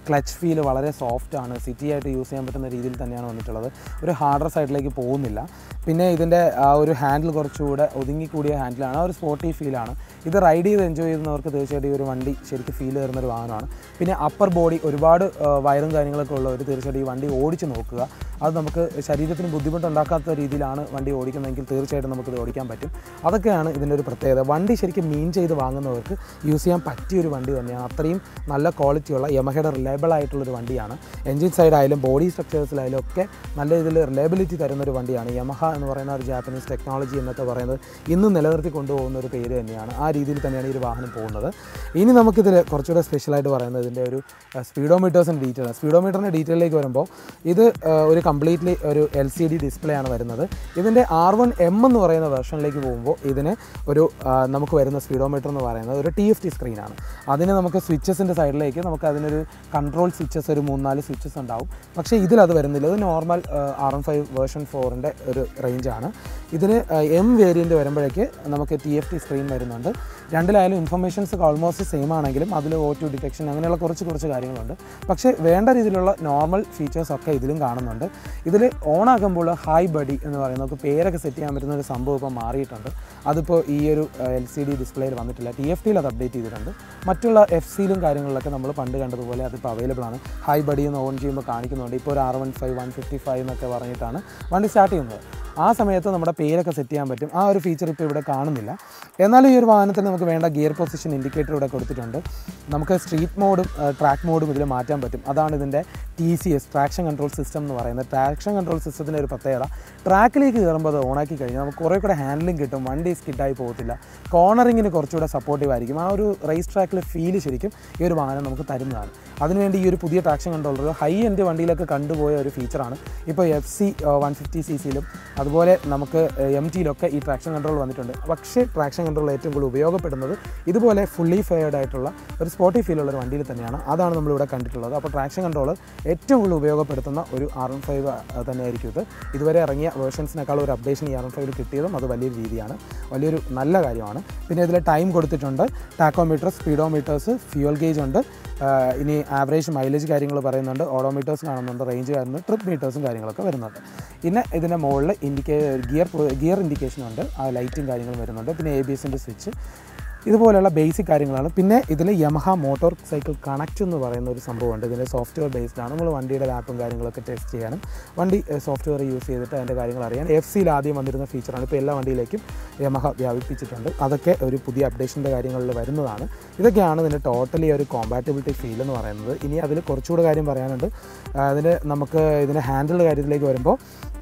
ക്ലച്ച് ഫീൽ വളരെ സോഫ്റ്റ് ആണ് സിറ്റി ആയിട്ട് യൂസ് ചെയ്യാൻ പറ്റുന്ന രീതിയിൽ തന്നെയാണ് വന്നിട്ടുള്ളത് ഒരു ഹാർഡർ സൈഡിലേക്ക് പോകുന്നില്ല പിന്നെ ഇതിൻ്റെ ആ ഒരു ഹാൻഡിൽ കുറച്ചുകൂടെ ഒതുങ്ങിക്കൂടിയ ഹാൻഡിലാണ് ആ ഒരു സ്പോർട്ടി ഫീലാണ് ഇത് റൈഡ് ചെയ്ത് എൻജോയ് ചെയ്യുന്നവർക്ക് തീർച്ചയായിട്ടും ഈ ഒരു വണ്ടി ശരിക്കും ഫീൽ തരുന്ന ഒരു വാഹനമാണ് പിന്നെ അപ്പർ ബോഡി ഒരുപാട് ആ, വയറും കാര്യങ്ങളൊക്കെ ഉള്ളവർ തീർച്ചയായിട്ടും ഈ വണ്ടി ഓടിച്ച് നോക്കുക അത് നമുക്ക് ശരീരത്തിന് ബുദ്ധിമുട്ടുണ്ടാക്കാത്ത രീതിയിലാണ് വണ്ടി ഓടിക്കുന്നതെങ്കിൽ തീർച്ചയായിട്ടും നമുക്കിത് ഓടിക്കാൻ പറ്റും അതൊക്കെയാണ് ഇതിൻ്റെ ഒരു പ്രത്യേകത വണ്ടി ശരിക്കും മീൻ ചെയ്ത് വാങ്ങുന്നവർക്ക് യൂസ് ചെയ്യാൻ പറ്റിയ ഒരു വണ്ടി തന്നെയാണ് അത്രയും നല്ല ക്വാളിറ്റിയുള്ള യമഹയുടെ റിലയബിൾ ആയിട്ടുള്ളൊരു വണ്ടിയാണ് എൻജിൻ സൈഡ് ആയാലും ബോഡി സ്ട്രക്ചേഴ്സിലായാലും ഒക്കെ നല്ല രീതിയിൽ റിലയബിലിറ്റി തരുന്ന ഒരു വണ്ടിയാണ് യമഹ എന്ന് പറയുന്ന ഒരു ജാപ്പനീസ് ടെക്നോളജി എന്നൊക്കെ പറയുന്നത് ഇന്ന് നിലനിർത്തി കൊണ്ടുപോകുന്ന ഒരു പേര് തന്നെയാണ് ആ രീതിയിൽ തന്നെയാണ് ഈ ഒരു വാഹനം പോകുന്നത് ഇനി നമുക്കിതിൽ കുറച്ചുകൂടെ സ്പെഷ്യലായിട്ട് പറയുന്നത് ഇതിൻ്റെ ഒരു സ്പീഡോമീറ്റേഴ്സിൻ്റെ ഡീറ്റെയിൽ സ്പീഡോമീറ്ററിൻ്റെ ഡീറ്റെയിലേക്ക് വരുമ്പോൾ ഇത് ആ, ഒരു കംപ്ലീറ്റ്ലി ഒരു എൽ സി ഡി ഡിസ്പ്ലേ ആണ് വരുന്നത് ഇതിൻ്റെ ആർ വൺ എം എന്ന് പറയുന്ന വെർഷനിലേക്ക് പോകുമ്പോൾ ഇതിന് ഒരു ആ, നമുക്ക് വരുന്ന സ്പീഡോമീറ്റർ എന്ന് പറയുന്നത് ഒരു ടി എഫ് ടി സ്ക്രീനാണ് അതിന് നമുക്ക് സ്വിച്ചസിൻ്റെ സൈഡിലേക്ക് നമുക്ക് അതിനൊരു കൺട്രോൾ സ്വിച്ചസ് ഒരു മൂന്നാല് സ്വിച്ചസ് ഉണ്ടാവും പക്ഷേ ഇതിലത് വരുന്നില്ല ഇത് normal R M five version ഫോറിൻ്റെ ഒരു റേഞ്ചാണ് ഇതിന് എം വേരിയൻറ്റ് വരുമ്പോഴേക്ക് നമുക്ക് ടി എഫ് ടി സ്ക്രീൻ വരുന്നുണ്ട് രണ്ടിലായാലും ഇൻഫർമേഷൻസ് ഓൾമോസ്റ്റ് സെയിം ആണെങ്കിലും അതിൽ ഓ ടു ഡിറ്റക്ഷൻ അങ്ങനെയുള്ള കുറച്ച് കുറച്ച് കാര്യങ്ങളുണ്ട് പക്ഷേ വേണ്ട രീതിയിലുള്ള നോർമൽ ഫീച്ചേഴ്സ് ഒക്കെ ഇതിലും കാണുന്നുണ്ട് ഇതിൽ ഓൺ ആക്കുമ്പോൾ ഹൈ ബഡി എന്ന് പറയുന്ന നമുക്ക് പേരൊക്കെ സെറ്റ് ചെയ്യാൻ പറ്റുന്ന ഒരു സംഭവം ഇപ്പോൾ മാറിയിട്ടുണ്ട് അതിപ്പോൾ ഈ ഒരു എൽ സി ഡി ഡിസ്പ്ലേയിൽ വന്നിട്ടില്ല ടി എഫ് ടിയിൽ അത് അപ്ഡേറ്റ് ചെയ്തിട്ടുണ്ട് മറ്റുള്ള എഫ് സിയിലും കാര്യങ്ങളിലൊക്കെ നമ്മൾ പണ്ട് കണ്ടതുപോലെ അതിപ്പോൾ അവൈലബിൾ ആണ് ഹൈ ബഡി എന്ന് ഓൺ ചെയ്യുമ്പോൾ കാണിക്കുന്നുണ്ട് ഇപ്പോൾ ഒരു R one five one fifty five എന്നൊക്കെ പറഞ്ഞിട്ടാണ് വണ്ടി സ്റ്റാർട്ട് ചെയ്യുന്നത് ആ സമയത്ത് നമ്മുടെ പേരൊക്കെ സെറ്റ് ചെയ്യാൻ പറ്റും ആ ഒരു ഫീച്ചർ ഇപ്പോൾ ഇവിടെ കാണുന്നില്ല എന്നാലും ഈ ഒരു വാഹനത്തിന് നമുക്ക് വേണ്ട ഗിയർ പൊസിഷൻ ഇൻഡിക്കേറ്റർ ഇവിടെ കൊടുത്തിട്ടുണ്ട് നമുക്ക് സ്ട്രീറ്റ് മോഡും ട്രാക്ക് മോഡും ഇതിൽ മാറ്റാൻ പറ്റും അതാണ് ഇതിൻ്റെ T C S traction control system എന്ന് പറയുന്നത് ട്രാക്ഷൻ കൺട്രോൾ സിസ്റ്റത്തിൻ്റെ ഒരു പ്രത്യേകത ട്രാക്കിലേക്ക് കയറുമ്പോൾ അത് ഓണാക്കി കഴിഞ്ഞാൽ നമുക്ക് കുറേ കൂടെ ഹാൻഡ്ലിംഗ് കിട്ടും വണ്ടി സ്കിഡായി പോകത്തില്ല കോർണറിങ്ങിന് കുറച്ചുകൂടെ സപ്പോർട്ടീവ് ആയിരിക്കും ആ ഒരു റേസ് ട്രാക്കിൽ ഫീൽ ശരിക്കും ഈ ഒരു വാഹനം നമുക്ക് തരുന്നതാണ് അതിനുവേണ്ടി ഈ ഒരു പുതിയ ട്രാക്ഷൻ കൺട്രോളർ ഹൈ എൻഡ് വണ്ടിയിലൊക്കെ കണ്ടുപോയ ഒരു ഫീച്ചറാണ് ഇപ്പോൾ F C one fifty C സിയിലും അതുപോലെ നമുക്ക് എം ടിയിലൊക്കെ ഈ ട്രാക്ഷൻ കൺട്രോൾ വന്നിട്ടുണ്ട് പക്ഷേ ട്രാക്ഷൻ കൺട്രോൾ ഏറ്റവും കൂടുതൽ ഉപയോഗപ്പെടുന്നത് ഇതുപോലെ ഫുള്ളി ഫെയർഡ് ആയിട്ടുള്ള ഒരു സ്പോട്ടി ഫീലുള്ള ഒരു വണ്ടിയിൽ തന്നെയാണ് അതാണ് നമ്മളിവിടെ കണ്ടിട്ടുള്ളത് അപ്പോൾ ട്രാക്ഷൻ കൺട്രോൾ ഏറ്റവും കൂടുതൽ ഉപയോഗപ്പെടുത്തുന്ന ഒരു ആർ എം ഫൈവ് തന്നെയായിരിക്കും ഇത് ഇതുവരെ ഇറങ്ങിയ വേർഷൻസിനേക്കാൾ ഒരു അപ്ഡേഷൻ ഈ ആർ എം ഫൈവിൽ കിട്ടിയതും അത് വലിയൊരു രീതിയാണ് വലിയൊരു നല്ല കാര്യമാണ് പിന്നെ ഇതിൽ ടൈം കൊടുത്തിട്ടുണ്ട് ടാക്കോമീറ്റർ സ്പീഡോമീറ്റേഴ്സ് ഫ്യൂൽ ഗേജ് ഉണ്ട് ആ, ഇനി ആവറേജ് മൈലേജ് കാര്യങ്ങൾ പറയുന്നുണ്ട് ഓഡോമീറ്റേഴ്സ് കാണുന്നുണ്ട് റേഞ്ച് കാണുന്നുണ്ട് ട്രിപ്പ് മീറ്റേഴ്സും കാര്യങ്ങളൊക്കെ വരുന്നുണ്ട് പിന്നെ ഇതിൻ്റെ മുകളിൽ ഇൻഡിക്കേ ഗിയർ ഗിയർ ഇൻഡിക്കേഷൻ ഉണ്ട് ആ ലൈറ്റും കാര്യങ്ങളും വരുന്നുണ്ട് പിന്നെ എ ബി എസിൻ്റെ സ്വിച്ച് ഇതുപോലെയുള്ള ബേസിക് കാര്യങ്ങളാണ് പിന്നെ ഇതിൽ യമഹ മോട്ടോർ സൈക്കിൾ കണക്റ്റ് എന്ന് പറയുന്ന ഒരു സംഭവമുണ്ട് ഇതിൻ്റെ സോഫ്റ്റ്വെയർ ബേസ്ഡ് ആണ് നമ്മൾ വണ്ടിയുടെ ആപ്പും കാര്യങ്ങളൊക്കെ ടെസ്റ്റ് ചെയ്യാനും വണ്ടി സോഫ്റ്റ്വെയർ യൂസ് ചെയ്തിട്ട് അതിൻ്റെ കാര്യങ്ങൾ അറിയാൻ എഫ് സിയിൽ ആദ്യം വന്നിരുന്ന ഫീച്ചറാണ് ഇപ്പോൾ എല്ലാ വണ്ടിയിലേക്കും യമഹ വ്യാപിപ്പിച്ചിട്ടുണ്ട് അതൊക്കെ ഒരു പുതിയ അപ്ഡേഷൻ്റെ കാര്യങ്ങളിൽ വരുന്നതാണ് ഇതൊക്കെയാണ് ഇതിൻ്റെ ടോട്ടലി ഒരു കോമ്പാറ്റബിലിറ്റി ഫീൽ എന്ന് പറയുന്നത് ഇനി അതിൽ കുറച്ചുകൂടെ കാര്യം പറയാനുണ്ട് അതിൽ നമുക്ക് ഇതിൻ്റെ ഹാൻഡിലിൻ്റെ കാര്യത്തിലേക്ക് വരുമ്പോൾ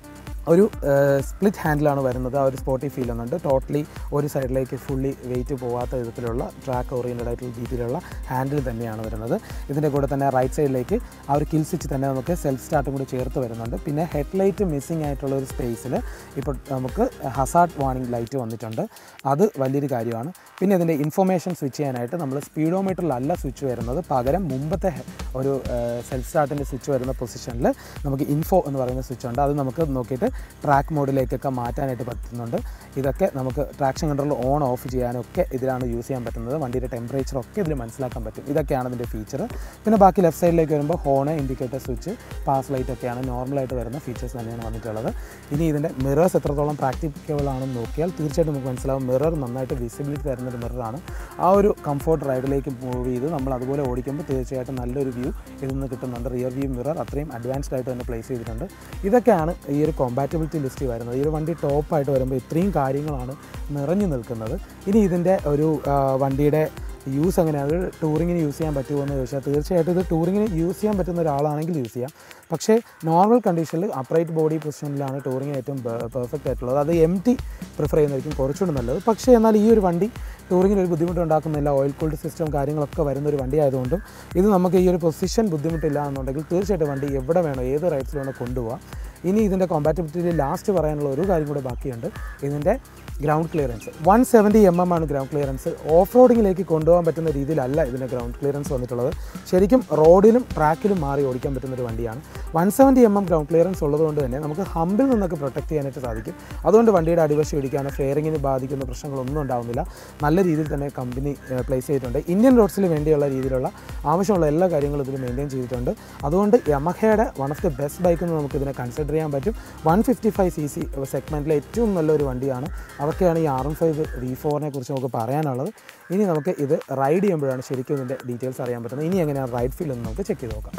ഒരു സ്പ്ലിറ്റ് ഹാൻഡിലാണ് വരുന്നത് ആ ഒരു സ്പോട്ടി ഫീൽ ഒന്നുണ്ട് ടോട്ടലി ഒരു സൈഡിലേക്ക് ഫുള്ളി വെയിറ്റ് പോകാത്ത വിധത്തിലുള്ള ട്രാക്ക് ഓറിയൻറ്റഡ് ആയിട്ടുള്ള രീതിയിലുള്ള ഹാൻഡിൽ തന്നെയാണ് വരുന്നത് ഇതിൻ്റെ കൂടെ തന്നെ റൈറ്റ് സൈഡിലേക്ക് ആ ഒരു കിൽ സ്വിച്ച് തന്നെ നമുക്ക് സെൽഫ് സ്റ്റാർട്ടും കൂടി ചേർത്ത് വരുന്നുണ്ട് പിന്നെ ഹെഡ്ലൈറ്റ് മിസ്സിംഗ് ആയിട്ടുള്ള ഒരു സ്പേസിൽ ഇപ്പോൾ നമുക്ക് ഹസാർഡ് വാർണിംഗ് ലൈറ്റ് വന്നിട്ടുണ്ട് അത് വലിയൊരു കാര്യമാണ് പിന്നെ ഇതിൻ്റെ ഇൻഫർമേഷൻ സ്വിച്ച് ചെയ്യാനായിട്ട് നമ്മൾ സ്പീഡോമീറ്ററിലല്ല സ്വിച്ച് വരുന്നത് പകരം മുമ്പത്തെ ഹെ- ഒരു സെൽഫ് സ്റ്റാർട്ടിൻ്റെ സ്വിച്ച് വരുന്ന പൊസിഷനിൽ നമുക്ക് ഇൻഫോ എന്ന് പറയുന്ന സ്വിച്ച് ഉണ്ട് അത് നമുക്ക് നോക്കിയിട്ട് ട്രാക്ക് മോഡിലേക്കൊക്കെ മാറ്റാനായിട്ട് പറ്റുന്നുണ്ട് ഇതൊക്കെ നമുക്ക് ട്രാക്ഷൻ കൺട്രോൾ ഓൺ ഓഫ് ചെയ്യാനൊക്കെ ഇതിലാണ് യൂസ് ചെയ്യാൻ പറ്റുന്നത് വണ്ടിയുടെ ടെമ്പറേച്ചർ ഒക്കെ ഇതിൽ മനസ്സിലാക്കാൻ പറ്റും ഇതൊക്കെയാണ് ഇതിൻ്റെ ഫീച്ചർ പിന്നെ ബാക്കി ലെഫ്റ്റ് സൈഡിലേക്ക് വരുമ്പോൾ horn indicator switch pass light ഒക്കെയാണ് നോർമലായിട്ട് വരുന്ന ഫീച്ചേഴ്സ് തന്നെയാണ് വന്നിട്ടുള്ളത് ഇനി ഇതിൻ്റെ മിറേഴ്സ് എത്രത്തോളം പ്രാക്ടിക്കബിൾ ആണെന്ന് നോക്കിയാൽ തീർച്ചയായിട്ടും നമുക്ക് മനസ്സിലാവും മിറർ നന്നായിട്ട് വിസിബിലിറ്റി തരുന്നൊരു മിററാണ് ആ ഒരു കംഫോർട്ട് റൈഡിലേക്ക് മൂവ് ചെയ്ത് നമ്മൾ അതുപോലെ ഓടിക്കുമ്പോൾ തീർച്ചയായിട്ടും നല്ലൊരു വ്യൂ ഇതിൽ നിന്ന് കിട്ടുന്നുണ്ട് റിയർ വ്യൂ മിറർ അത്രയും അഡ്വാൻസ്ഡ് ആയിട്ട് തന്നെ പ്ലേസ് ചെയ്തിട്ടുണ്ട് ഇതൊക്കെയാണ് ഈ ഒരു കോമ്പാറ്റബിലിറ്റി ലിസ്റ്റ് വരുന്നത് ഈ ഒരു വണ്ടി ടോപ്പായിട്ട് വരുമ്പോൾ ഇത്രയും കാര്യങ്ങളാണ് നിറഞ്ഞു നിൽക്കുന്നത് ഇനി ഇതിൻ്റെ ഒരു ആ, വണ്ടിയുടെ യൂസ് എങ്ങനെയാണ് അത് ടൂറിങ്ങിന് യൂസ് ചെയ്യാൻ പറ്റുമോ എന്ന് ചോദിച്ചാൽ തീർച്ചയായിട്ടും ഇത് ടൂറിങ്ങിന് യൂസ് ചെയ്യാൻ പറ്റുന്ന ഒരാളാണെങ്കിൽ യൂസ് ചെയ്യാം പക്ഷേ നോർമൽ കണ്ടീഷനിൽ അപ്രൈറ്റ് ബോഡി പൊസിഷനിലാണ് ടൂറിങ്ങിന് ഏറ്റവും പെർഫെക്റ്റ് ആയിട്ടുള്ളത് അത് എം ടി പ്രിഫർ ചെയ്യുന്നതായിരിക്കും കുറച്ചുകൂടി നല്ലത് പക്ഷേ എന്നാൽ ഈ ഒരു വണ്ടി ടൂറിങ്ങിന് ഒരു ബുദ്ധിമുട്ട് ഉണ്ടാക്കുന്നില്ല ഓയിൽ കൂൾഡ് സിസ്റ്റം കാര്യങ്ങളൊക്കെ വരുന്ന ഒരു വണ്ടി ആയതുകൊണ്ടും ഇത് നമുക്ക് ഈ ഒരു പൊസിഷൻ ബുദ്ധിമുട്ടില്ല എന്നുണ്ടെങ്കിൽ തീർച്ചയായിട്ടും വണ്ടി എവിടെ വേണോ ഏത് റൈറ്റ്സിൽ വേണോ കൊണ്ടുപോകാം ഇനി ഇതിൻ്റെ കോമ്പാറ്റബിലിറ്റിയിൽ ലാസ്റ്റ് പറയാനുള്ള ഒരു കാര്യം കൂടെ ബാക്കിയുണ്ട് ഇതിൻ്റെ ground clearance one seventy M M ആണ് ഗ്രൗണ്ട് ക്ലിയറൻസ് ഓഫ് റോഡിങ്ങിലേക്ക് കൊണ്ടുപോകാൻ പറ്റുന്ന രീതിയിലല്ല ഇതിൻ്റെ ഗ്രൗണ്ട് ക്ലിയറൻസ് വന്നിട്ടുള്ളത് ശരിക്കും റോഡിലും ട്രാക്കിലും മാറി ഓടിക്കാൻ പറ്റുന്ന ഒരു വണ്ടിയാണ് one seventy M M ground clearance ഉള്ളതുകൊണ്ട് തന്നെ നമുക്ക് ഹമ്പിൽ നിന്നൊക്കെ പ്രൊട്ടക്ട് ചെയ്യാനായിട്ട് സാധിക്കും അതുകൊണ്ട് വണ്ടിയുടെ അടിവശം ഇടിക്കാനോ ഫെയറിങ്ങിന് ബാധിക്കുന്ന പ്രശ്നങ്ങളൊന്നും ഉണ്ടാവുന്നില്ല നല്ല രീതിയിൽ തന്നെ കമ്പനി പ്ലേസ് ചെയ്തിട്ടുണ്ട് ഇന്ത്യൻ റോഡ്സിന് വേണ്ടിയുള്ള രീതിയിലുള്ള ആവശ്യമുള്ള എല്ലാ കാര്യങ്ങളും ഇതിൽ മെയിൻറ്റെയിൻ ചെയ്തിട്ടുണ്ട് അതുകൊണ്ട് യമഹയുടെ one of the best bike എന്ന് നമുക്ക് ഇതിനെ കൺസിഡർ ചെയ്യാൻ പറ്റും one fifty five C C സെഗ്മെൻറ്റിലെ ഏറ്റവും നല്ലൊരു വണ്ടിയാണ് അതൊക്കെയാണ് ഈ ആർ എം ഫൈവ് വി ഫോറിനെ കുറിച്ച് നമുക്ക് പറയാനുള്ളത് ഇനി നമുക്ക് ഇത് റൈഡ് ചെയ്യുമ്പോഴാണ് ശരിക്കും ഇതിൻ്റെ ഡീറ്റെയിൽസ് അറിയാൻ പറ്റുന്നത് ഇനി എങ്ങനെയാണ് റൈഡ് ഫീൽ എന്ന് നമുക്ക് ചെക്ക് ചെയ്ത് നോക്കാം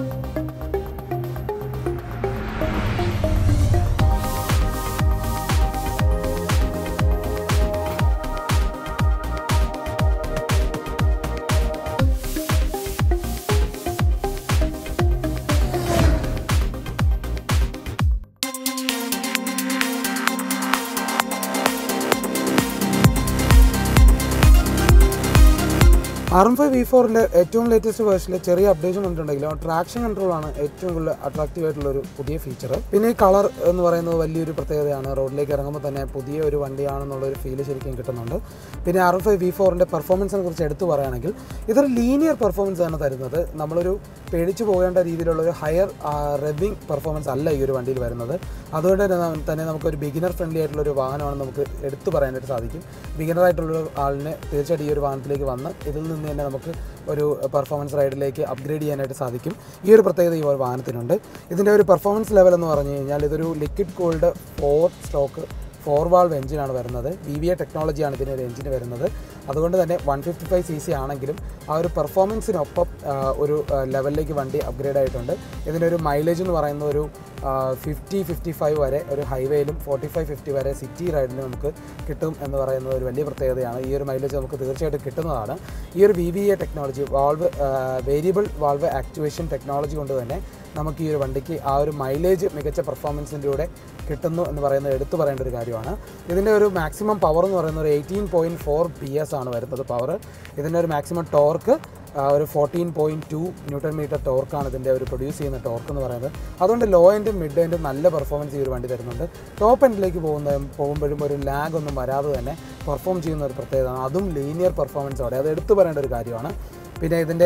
ആർ എം ഫൈവ് വി ഫോറിൻ്റെ ഏറ്റവും ലേറ്റസ്റ്റ് വേർഷനിൽ ചെറിയ അപ്ഡേഷൻ വന്നിട്ടുണ്ടെങ്കിലും ട്രാക്ഷൻ കൺട്രോളാണ് ഏറ്റവും കൂടുതൽ അട്രാക്റ്റീവ് ആയിട്ടുള്ള ഒരു പുതിയ ഫീച്ചർ പിന്നെ ഈ കളർ എന്ന് പറയുന്നത് വലിയൊരു പ്രത്യേകതയാണ് റോഡിലേക്ക് ഇറങ്ങുമ്പോൾ തന്നെ പുതിയ ഒരു വണ്ടിയാണെന്നുള്ള ഒരു ഫീല് ശരിക്കും കിട്ടുന്നുണ്ട് പിന്നെ ആർ എം ഫൈവ് വി ഫോറിൻ്റെ പെർഫോമൻസിനെ കുറിച്ച് എടുത്തു പറയുകയാണെങ്കിൽ ഇതൊരു ലീനിയർ പെർഫോമൻസ് ആണ് തരുന്നത് നമ്മളൊരു പേടിച്ചു പോകേണ്ട രീതിയിലുള്ള ഒരു ഹയർ റെവിങ് പെർഫോമൻസ് അല്ല ഈ ഒരു വണ്ടിയിൽ വരുന്നത് അതുകൊണ്ട് തന്നെ ന- തന്നെ നമുക്കൊരു ബിഗിനർ ഫ്രണ്ട്ലി ആയിട്ടുള്ള ഒരു വാഹനമാണ് നമുക്ക് എടുത്തു പറയാനായിട്ട് സാധിക്കും ബിഗിനർ ആയിട്ടുള്ള ഒരു ആളിന് തീർച്ചയായിട്ടും ഈ ഒരു വാഹനത്തിലേക്ക് വന്ന് ഇതിൽ നിന്ന് തന്നെ നമുക്ക് ഒരു പെർഫോമൻസ് റൈഡിലേക്ക് അപ്ഗ്രേഡ് ചെയ്യാനായിട്ട് സാധിക്കും ഈ ഒരു പ്രത്യേകത ഈ ഒരു വാഹനത്തിനുണ്ട് ഇതിൻ്റെ ഒരു പെർഫോമൻസ് ലെവൽ എന്ന് പറഞ്ഞു കഴിഞ്ഞാൽ ഇതൊരു liquid cooled four stroke four valve എഞ്ചിനാണ് വരുന്നത് ബി വി എ ടെക്നോളജിയാണ് ഇതിൻ്റെ ഒരു എഞ്ചിന് വരുന്നത് അതുകൊണ്ട് തന്നെ one fifty five C C ആണെങ്കിലും ആ ഒരു പെർഫോമൻസിനൊപ്പം ആ, ഒരു ആ, ലെവലിലേക്ക് വണ്ടി അപ്ഗ്രേഡ് ആയിട്ടുണ്ട് ഇതിൻ്റെ ഒരു മൈലേജ് എന്ന് പറയുന്ന ഒരു ഫിഫ്റ്റി ഫിഫ്റ്റി ഫൈവ് വരെ ഒരു ഹൈവേയിലും ഫോർട്ടി ഫൈവ് ഫിഫ്റ്റി വരെ സിറ്റി റൈഡിന് നമുക്ക് കിട്ടും എന്ന് പറയുന്നത് ഒരു വലിയ പ്രത്യേകതയാണ് ഈ ഒരു മൈലേജ് നമുക്ക് തീർച്ചയായിട്ടും കിട്ടുന്നതാണ് ഈ ഒരു V V A technology valve variable valve actuation technology കൊണ്ട് തന്നെ നമുക്ക് ഈ ഒരു വണ്ടിക്ക് ആ ഒരു മൈലേജ് മികച്ച പെർഫോമൻസിലൂടെ കിട്ടുന്നു എന്ന് പറയുന്നത് എടുത്തു പറയേണ്ട ഒരു കാര്യമാണ് ഇതിൻ്റെ ഒരു മാക്സിമം പവർ എന്ന് പറയുന്നത് ഒരു eighteen point four P S ആണ് വരുന്നത് പവർ ഇതിൻ്റെ ഒരു മാക്സിമം ടോർക്ക് ഒരു fourteen point two newton metre ടോർക്കാണ് ഇതിൻ്റെ ഒരു പ്രൊഡ്യൂസ് ചെയ്യുന്ന ടോർക്ക് എന്ന് പറയുന്നത് അതുകൊണ്ട് ലോ എൻഡും മിഡ് എൻഡും നല്ല പെർഫോമൻസ് ഈ ഒരു വണ്ടി തരുന്നുണ്ട് ടോപ്പ് എൻഡിലേക്ക് പോകുന്ന പോകുമ്പോഴും ഒരു ലാഗ് ഒന്നും വരാതെ തന്നെ പെർഫോം ചെയ്യുന്ന ഒരു പ്രത്യേകതയാണ് അതും ലീനിയർ പെർഫോമൻസോടെ അത് എടുത്തു പറയേണ്ട ഒരു കാര്യമാണ് പിന്നെ ഇതിൻ്റെ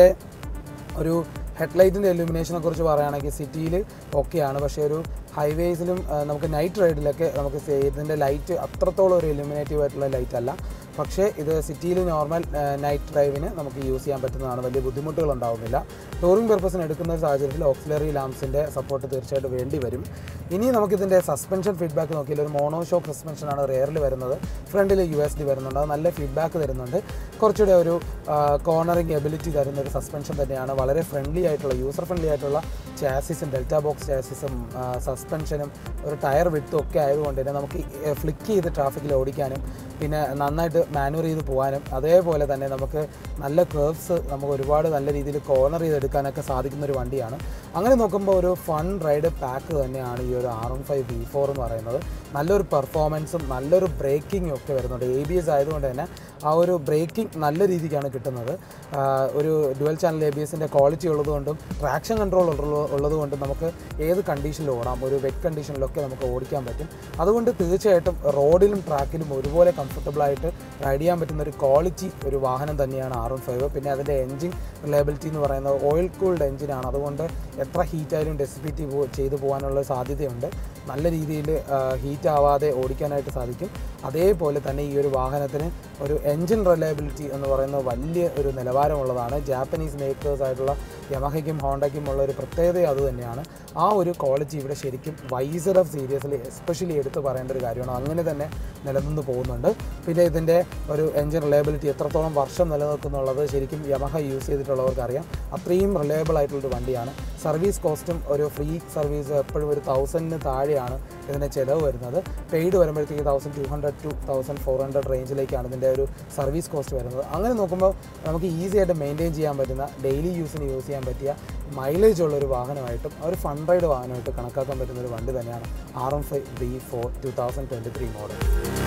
ഒരു ഹെഡ്ലൈറ്റിൻ്റെ ഇലുമിനേഷനെ കുറിച്ച് പറയുകയാണെങ്കിൽ സിറ്റിയിൽ ഓക്കെയാണ് പക്ഷേ ഒരു ഹൈവേസിലും ആ, നമുക്ക് നൈറ്റ് റൈഡിലൊക്കെ നമുക്ക് സേ- ഇതിൻ്റെ ലൈറ്റ് അത്രത്തോളം ഒരു ഇലുമിനേറ്റീവ് ആയിട്ടുള്ള ലൈറ്റ് അല്ല പക്ഷേ ഇത് സിറ്റിയിൽ നോർമൽ നൈറ്റ് ഡ്രൈവിന് നമുക്ക് യൂസ് ചെയ്യാൻ പറ്റുന്നതാണ് വലിയ ബുദ്ധിമുട്ടുകൾ ഉണ്ടാവുന്നില്ല ടൂറിംഗ് പർപ്പസിന് എടുക്കുന്ന ഒരു സാഹചര്യത്തിൽ ഓക്സിലറി ലാംസിൻ്റെ സപ്പോർട്ട് തീർച്ചയായിട്ടും വേണ്ടി വരും ഇനി നമുക്കിതിൻ്റെ സസ്പെൻഷൻ ഫീഡ്ബാക്ക് നോക്കിയാൽ ഒരു മോണോ ഷോക്ക് സസ്പെൻഷനാണ് റെയറിൽ വരുന്നത് ഫ്രണ്ടിൽ യു എസ് ഡി വരുന്നുണ്ട് അത് നല്ല ഫീഡ്ബാക്ക് തരുന്നുണ്ട് കുറച്ചുകൂടെ ഒരു കോർണറിങ് എബിലിറ്റി തരുന്ന ഒരു സസ്പെൻഷൻ തന്നെയാണ് വളരെ ഫ്രണ്ട്ലി ആയിട്ടുള്ള യൂസർ ഫ്രണ്ട്ലി ആയിട്ടുള്ള ചാസിസും ഡെൽറ്റ ബോക്സ് ചാസിസും സസ്പെൻഷനും ഒരു ടയർ വിട്ടും ഒക്കെ ആയതുകൊണ്ട് തന്നെ നമുക്ക് ഫ്ലിക്ക് ചെയ്ത് ട്രാഫിക്കിൽ ഓടിക്കാനും പിന്നെ നന്നായിട്ട് മാനുവർ ചെയ്ത് പോകാനും അതേപോലെ തന്നെ നമുക്ക് നല്ല കേർവ്സ് നമുക്ക് ഒരുപാട് നല്ല രീതിയിൽ കോർണർ ചെയ്തെടുക്കാനൊക്കെ സാധിക്കുന്ന ഒരു വണ്ടിയാണ് അങ്ങനെ നോക്കുമ്പോൾ ഒരു ഫൺ റൈഡ് പാക്ക് തന്നെയാണ് ഈ ഒരു R M five B four എന്ന് പറയുന്നത് നല്ലൊരു പെർഫോമൻസും നല്ലൊരു ബ്രേക്കിങ്ങും ഒക്കെ വരുന്നുണ്ട് എ ബി എസ് ആയതുകൊണ്ട് തന്നെ ആ ഒരു ബ്രേക്കിംഗ് നല്ല രീതിക്കാണ് കിട്ടുന്നത് ആ, ഒരു ഡുവൽ ചാനൽ എ ബി എസിൻ്റെ ക്വാളിറ്റി ഉള്ളതുകൊണ്ടും ട്രാക്ഷൻ കൺട്രോൾ ഉള്ളതുകൊണ്ടും നമുക്ക് ഏത് കണ്ടീഷനിലും ഓടാം ഒരു വെറ്റ് കണ്ടീഷനിലൊക്കെ നമുക്ക് ഓടിക്കാൻ പറ്റും അതുകൊണ്ട് തീർച്ചയായിട്ടും റോഡിലും ട്രാക്കിലും ഒരുപോലെ comfortable ആയിട്ട് റൈഡ് ചെയ്യാൻ പറ്റുന്ന ഒരു ക്വാളിറ്റി ഒരു വാഹനം തന്നെയാണ് ആർ എൺ ഫൈവ് പിന്നെ അതിൻ്റെ എൻജിൻ റിലയബിലിറ്റി എന്ന് പറയുന്നത് ഓയിൽ കൂൾഡ് എഞ്ചിനാണ് അതുകൊണ്ട് എത്ര ഹീറ്റ് ആയാലും ഡെസിപ്പിറ്റി ചെയ്തു പോകാനുള്ള സാധ്യതയുണ്ട് നല്ല രീതിയിൽ ഹീറ്റ് ആവാതെ ഓടിക്കാനായിട്ട് സാധിക്കും അതേപോലെ തന്നെ ഈ ഒരു വാഹനത്തിന് ഒരു എൻജിൻ റിലയബിലിറ്റി എന്ന് പറയുന്നത് വലിയ ഒരു നിലവാരമുള്ളതാണ് ജാപ്പനീസ് മേക്കേഴ്സ് ആയിട്ടുള്ള യമഹയ്ക്കും ഹോണ്ടയ്ക്കും ഉള്ള ഒരു പ്രത്യേകത അത് തന്നെയാണ് ആ ഒരു ക്വാളിറ്റി ഇവിടെ ശരിക്കും വൈസർ ഓഫ് സീരിയസ്ലി എസ്പെഷ്യലി എടുത്ത് പറയേണ്ട ഒരു കാര്യമാണ് അങ്ങനെ തന്നെ നിലനിന്ന് പോകുന്നുണ്ട് പിന്നെ ഇതിൻ്റെ ഒരു എൻജിൻ റിലയബിലിറ്റി എത്രത്തോളം വർഷം നിലനിൽക്കുന്നുള്ളത് ശരിക്കും യമഹ യൂസ് ചെയ്തിട്ടുള്ളവർക്ക് അറിയാം അത്രയും റിലയബിൾ ആയിട്ടുള്ളൊരു വണ്ടിയാണ് സർവീസ് കോസ്റ്റും ഒരു ഫ്രീ സർവീസ് എപ്പോഴും ഒരു തൗസൻഡിന് താഴെയാണ് ഇതിൻ്റെ ചിലവ് വരുന്നത് പെയ്ഡ് വരുമ്പോഴത്തേക്ക് thousand two hundred two thousand four hundred റേഞ്ചിലേക്കാണ് ഇതിൻ്റെ ഒരു സർവീസ് കോസ്റ്റ് വരുന്നത് അങ്ങനെ നോക്കുമ്പോൾ നമുക്ക് ഈസി ആയിട്ട് മെയിൻറ്റെയിൻ ചെയ്യാൻ പറ്റുന്ന ഡെയിലി യൂസിന് യൂസ് ചെയ്യാൻ പറ്റിയ മൈലേജ് ഉള്ള ഒരു വാഹനമായിട്ടും ആ ഒരു ഫൺ റൈഡ് വാഹനമായിട്ട് കണക്കാക്കാൻ പറ്റുന്ന ഒരു വണ്ടി തന്നെയാണ് R M five B four two thousand twenty three model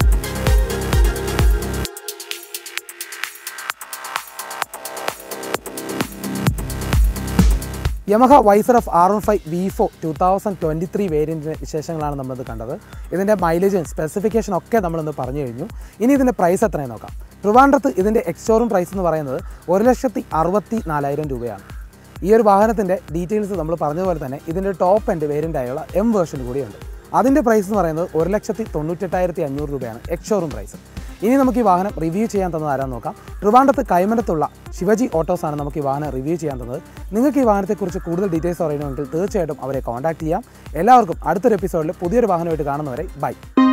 Yamaha വൈസർ of R N five V four two thousand twenty three വേരിയൻറ്റിൻ്റെ വിശേഷങ്ങളാണ് നമ്മളിത് കണ്ടത് ഇതിൻ്റെ മൈലേജും സ്പെസിഫിക്കേഷൻ ഒക്കെ നമ്മളിന്ന് പറഞ്ഞു കഴിഞ്ഞു ഇനി ഇതിൻ്റെ പ്രൈസ് എത്രയും നോക്കാം ട്രിവാൻഡ്രത്ത് ഇതിൻ്റെ എക്സ്റ്റോറും പ്രൈസ് എന്ന് പറയുന്നത് ഒരു ലക്ഷത്തി അറുപത്തി നാലായിരം രൂപയാണ് ഈ ഒരു വാഹനത്തിൻ്റെ ഡീറ്റെയിൽസ് നമ്മൾ പറഞ്ഞതുപോലെ തന്നെ ഇതിൻ്റെ ടോപ്പ് എൻഡ് വേരിയൻ്റായുള്ള എം വേർഷൻ കൂടിയുണ്ട് അതിൻ്റെ പ്രൈസ് എന്ന് പറയുന്നത് ഒരു ലക്ഷത്തി തൊണ്ണൂറ്റെട്ടായിരത്തി അഞ്ഞൂറ് രൂപയാണ് എക്സ് ഷോറൂം പ്രൈസ് ഇനി നമുക്ക് ഈ വാഹനം റിവ്യൂ ചെയ്യാൻ തന്നത് ആരാന്ന് നോക്കാം ട്രിവാൻഡത്ത് കൈമനത്തുള്ള ശിവജി ഓട്ടോസാണ് നമുക്ക് ഈ വാഹനം റിവ്യൂ ചെയ്യാൻ തന്നത് നിങ്ങൾക്ക് ഈ വാഹനത്തെക്കുറിച്ച് കൂടുതൽ ഡീറ്റെയിൽസ് അറിയണമെങ്കിൽ തീർച്ചയായിട്ടും അവരെ കോൺടാക്ട് ചെയ്യാം എല്ലാവർക്കും അടുത്തൊരു എപ്പിസോഡിൽ പുതിയൊരു വാഹനമായിട്ട് കാണുന്നവരെ ബൈ